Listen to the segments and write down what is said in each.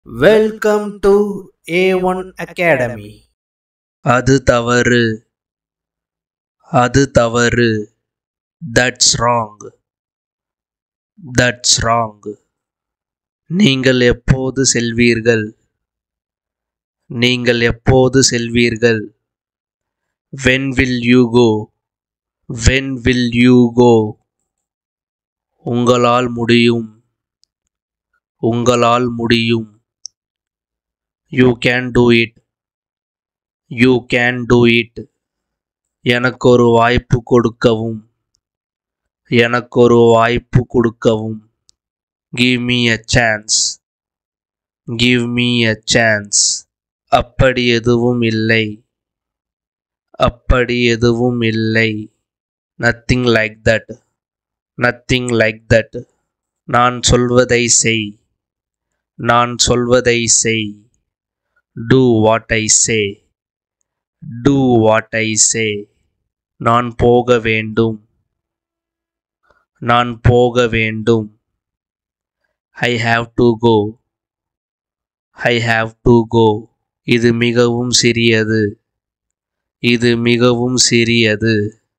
Welcome to A1 Academy. அது தவறு அது தவறு தட்ஸ் ராங் தட்ஸ் ராங் நீங்கள் எப்போது செல்வீர்கள் நீங்கள் எப்போது செல்வீர்கள் when will you go when will you go உங்களால் முடியும் உங்களால் முடியும் you can do it you can do it எனக்கு ஒரு வாய்ப்பு கொடுக்கவும் எனக்கு ஒரு வாய்ப்பு கொடுக்கவும் give me a chance give me a chance அப்படி எதுவும் இல்லை அப்படி எதுவும் இல்லை nothing like that nothing like that நான் சொல்வதை செய் நான் சொல்வதை செய் do what I say do what I say நான் போக வேண்டும் நான் போக வேண்டும் I have to go I have to go இது மிகவும் சிறியது இது மிகவும் சிறியது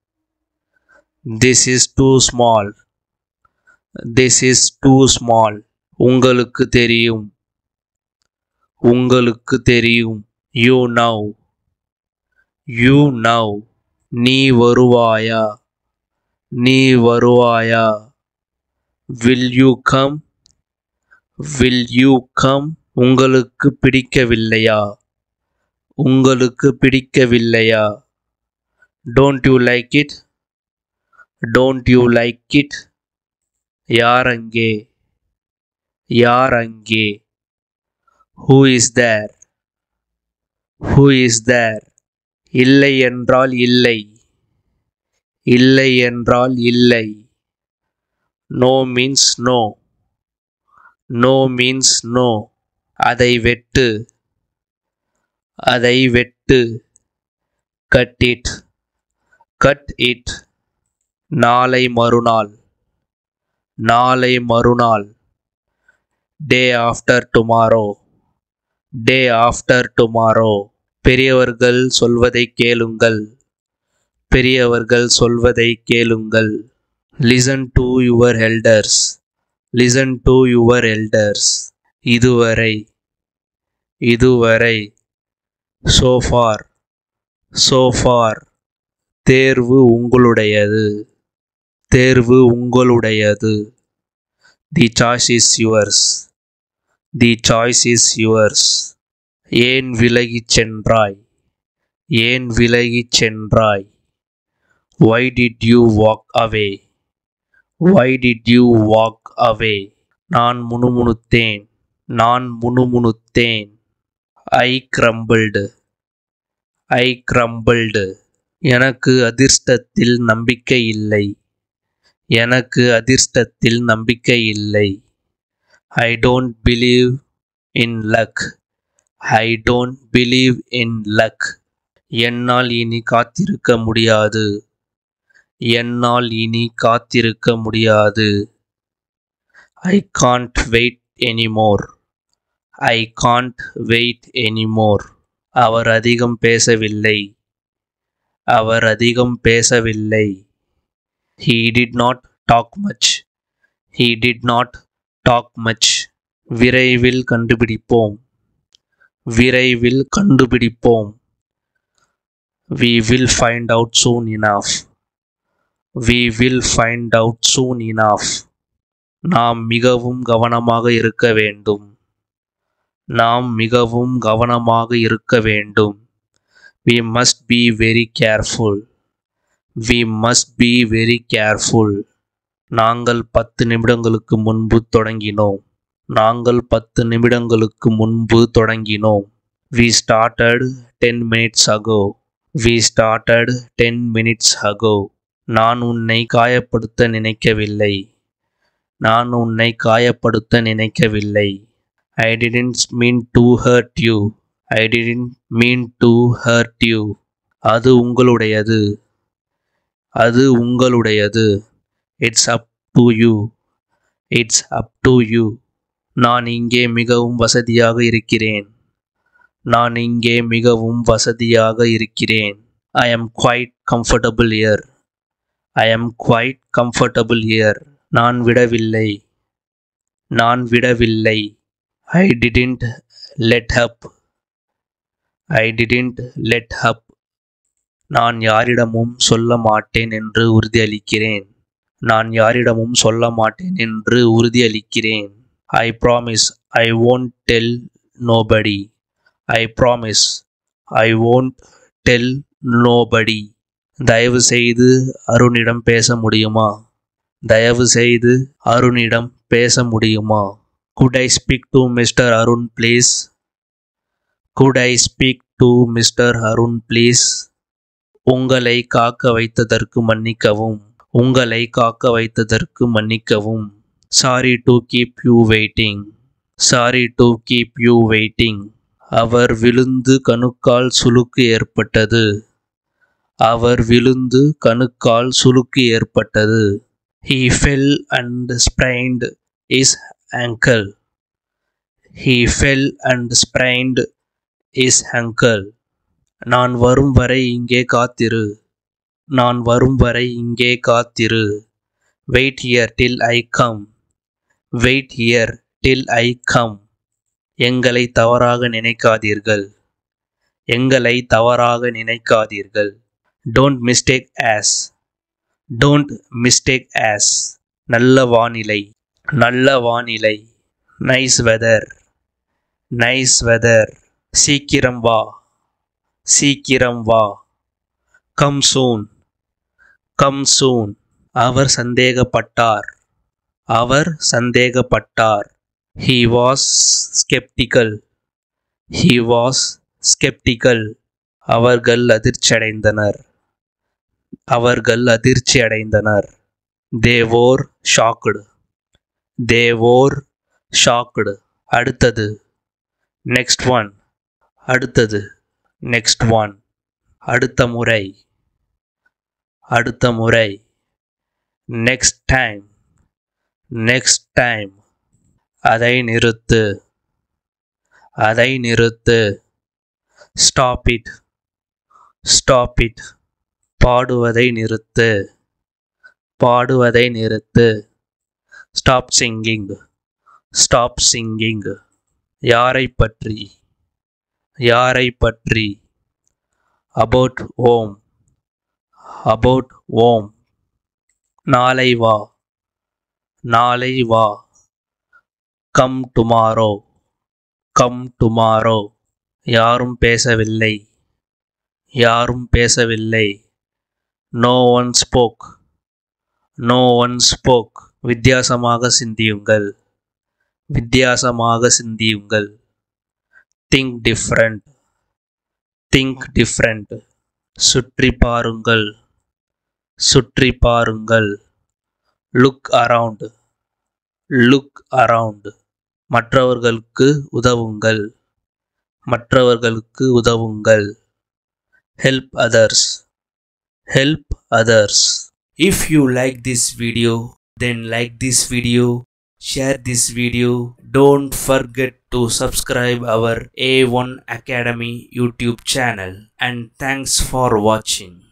this is too small this is too small உங்களுக்கு தெரியும் உங்களுக்கு தெரியும் யூ நவ் யூ நவ் நீ வருவாயா நீ வருவாயா will you come will you come உங்களுக்கு பிடிக்கவில்லையா உங்களுக்கு பிடிக்கவில்லையா don't you like it don't you like it யார் அங்கே யார் அங்கே who is there who is there இல்லை என்றால் இல்லை இல்லை என்றால் இல்லை no means no no means no அதை வெட்டு அதை வெட்டு கட் இட் கட் இட் நாளை மறுநாள் நாளை மறுநாள் day after tomorrow day after tomorrow பெரியவர்கள் சொல்வதை கேளுங்கள் பெரியவர்கள் சொல்வதை கேளுங்கள் listen to your elders listen to your elders இதுவரை இதுவரை சோஃபார் சோஃபார் தேர்வு உங்களுடையது தேர்வு உங்களுடையது the choice is yours the choice is yours ஏன் விலகிச் சென்றாய் ஏன் விலகிச் சென்றாய் why did you walk away why did you walk away நான் முணுமுணுத்தேன் நான் முணுமுணுத்தேன் ஐ கிரம்பிள்டு ஐ கிரம்பிள்டு எனக்கு அதிர்ஷ்டத்தில் நம்பிக்கை இல்லை எனக்கு அதிர்ஷ்டத்தில் நம்பிக்கை இல்லை I don't believe in luck I don't believe in luck என்னால் இனி காத்திருக்க முடியாது என்னால் இனி காத்திருக்க முடியாது I can't wait anymore I can't wait anymore அவர் அதிகம் பேசவில்லை அவர் அதிகம் பேசவில்லை he did not talk much he did not talk much விரைவில் கண்டுபிடிப்போம் விரைவில் கண்டுபிடிப்போம் we will find out soon enough we will find out soon enough நாம் மிகவும் கவனமாக இருக்க வேண்டும் நாம் மிகவும் கவனமாக இருக்க வேண்டும் we must be very careful we must be very careful நாங்கள் பத்து நிமிடங்களுக்கு முன்பு தொடங்கினோம் நாங்கள் பத்து நிமிடங்களுக்கு முன்பு தொடங்கினோம் we started ten minutes ago we started ten minutes ago நான் உன்னை காயப்படுத்த நினைக்கவில்லை நான் உன்னை காயப்படுத்த நினைக்கவில்லை I didn't mean to hurt you I didn't mean to hurt you அது உங்களுடையது அது உங்களுடையது it's up to you it's up to you நான் இங்கே மிகவும் வசதியாக இருக்கிறேன் நான் இங்கே மிகவும் வசதியாக இருக்கிறேன் I am quite comfortable here I am quite comfortable here நான் விடவில்லை நான் விடவில்லை I didn't let up I didn't let up நான் யாரிடமும் சொல்ல மாட்டேன் என்று உறுதியளிக்கிறேன் நான் யாரிடமும் சொல்ல மாட்டேன் என்று உறுதியளிக்கிறேன் I promise I won't tell nobody I promise I won't tell nobody தயவு செய்து அருணிடம் பேச முடியுமா தயவு செய்து அருணிடம் பேச முடியுமா could I speak to mister Arun please could I speak to mister Arun please உங்களை காக்க வைத்ததற்கு மன்னிக்கவும் உங்களை காக்க வைத்ததற்கு மன்னிக்கவும் sorry to keep you waiting sorry to keep you waiting அவர் விழுந்து கணுக்கால் சுளுக்கு ஏற்பட்டது அவர் விழுந்து கணுக்கால் சுளுக்கு ஏற்பட்டது he fell and sprained his ankle he fell and sprained his ankle நான் வரும் வரை இங்கே காத்திரு நான் வரும் வரை இங்கே காத்திரு wait here till I come wait here till I come எங்களை தவறாக நினைக்காதீர்கள் எங்களை தவறாக நினைக்காதீர்கள் don't mistake us don't mistake us நல்ல வானிலை நல்ல வானிலை நைஸ் வெதர் நைஸ் வெதர் சீக்கிரம் வா சீக்கிரம் வா கம் சூன் கம் சூன் அவர் சந்தேகப்பட்டார் அவர் சந்தேகப்பட்டார் he was skeptical he was skeptical அவர்கள் அதிர்ச்சியடைந்தனர் அவர்கள் அதிர்ச்சி அடைந்தனர் தேவோர் ஷாக்டு தேவோர் ஷாக்டு அடுத்தது நெக்ஸ்ட் ஒன் அடுத்தது நெக்ஸ்ட் ஒன் அடுத்த முறை அடுத்த முறை நெக்ஸ்ட் டைம் நெக்ஸ்ட் டைம் அதை நிறுத்து அதை நிறுத்து ஸ்டாப் இட் ஸ்டாப் இட் பாடுவதை நிறுத்து பாடுவதை நிறுத்து ஸ்டாப் சிங்கிங் ஸ்டாப் சிங்கிங் யாரை பற்றி யாரை பற்றி அபவுட் ஓம் அபவுட் ஓம் நாளை வா நாளை வா கம் டுமாரோ கம் டுமாரோ யாரும் பேசவில்லை யாரும் பேசவில்லை no one spoke no one spoke வித்தியாசமாக சிந்தியுங்கள் வித்தியாசமாக சிந்தியுங்கள் திங்க் டிஃப்ரெண்ட் திங்க் டிஃப்ரெண்ட் சுற்றி பாருங்கள் சுற்றி பாருங்கள் லுக் அரவுண்ட் லுக் அரவுண்ட் மற்றவர்களுக்கு உதவுங்கள் மற்றவர்களுக்கு உதவுங்கள் help others help others If you like this video, then like this video, share this video. Don't forget to subscribe our A1 Academy YouTube channel. And thanks for watching.